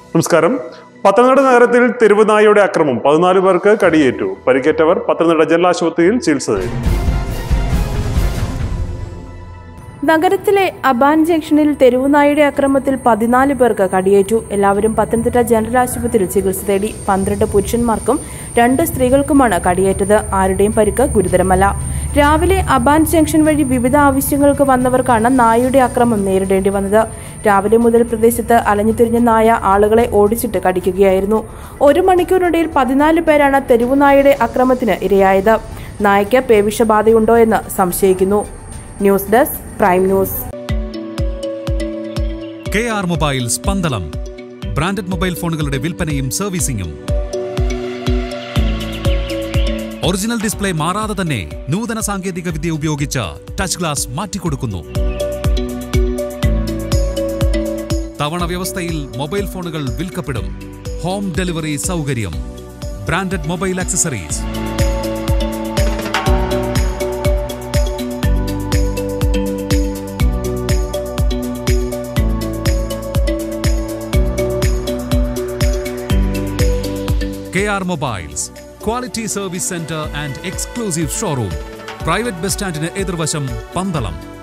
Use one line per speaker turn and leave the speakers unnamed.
നമസ്കാരം പത്തനംതിട്ട നഗരത്തിൽ തെരുവുനായയുടെ അക്രമം പതിനാല് പേർക്ക് കടിയേറ്റു പരിക്കേറ്റവർ പത്തനംതിട്ട ജനറൽ ആശുപത്രിയിൽ ചികിത്സ തേടി
നഗരത്തിലെ അബാൻ ജംഗ്ഷനിൽ തെരുവുനായുടെ അക്രമത്തിൽ പതിനാല് പേർക്ക് കടിയേറ്റു എല്ലാവരും പത്തനംതിട്ട ജനറൽ ആശുപത്രിയിൽ ചികിത്സ തേടി പന്ത്രണ്ട് പുരുഷന്മാർക്കും രണ്ട് സ്ത്രീകൾക്കുമാണ് കടിയേറ്റത് ആരുടെയും പരിക്ക് ഗുരുതരമല്ല രാവിലെ അബാൻ ജംഗ്ഷൻ വഴി വിവിധ ആവശ്യങ്ങൾക്ക് വന്നവർക്കാണ് നായയുടെ അക്രമം നേരിടേണ്ടി വന്നത് രാവിലെ മുതൽ പ്രദേശത്ത് അലഞ്ഞുതിരിഞ്ഞ നായ ആളുകളെ ഓടിച്ചിട്ട് കടിക്കുകയായിരുന്നു ഒരു മണിക്കൂറിനിടയിൽ പതിനാല് പേരാണ് തെരുവുനായയുടെ അക്രമത്തിന് ഇരയായത് നായയ്ക്ക് പേവിഷബാധയുണ്ടോ എന്ന് സംശയിക്കുന്നു news desk prime news
K R mobiles Pandalam branded mobile ഫോണുകളുടെ വിൽപ്പനയും സർവീസിംഗും ഒറിജിനൽ ഡിസ്പ്ലേ മാറാതെ തന്നെ നൂതന സാങ്കേതിക വിദ്യ ഉപയോഗിച്ച് ടച്ച് ഗ്ലാസ് മാറ്റിക്കൊടുക്കുന്നു തവണ വ്യവസ്ഥയിൽ മൊബൈൽ ഫോണുകൾ വിൽക്കപ്പെടും ഹോം ഡെലിവറി സൗകര്യം branded mobile accessories KR Mobiles, Quality Service Center and Exclusive Showroom. Private bus സ്റ്റാൻഡിന് എതിർവശം പന്തളം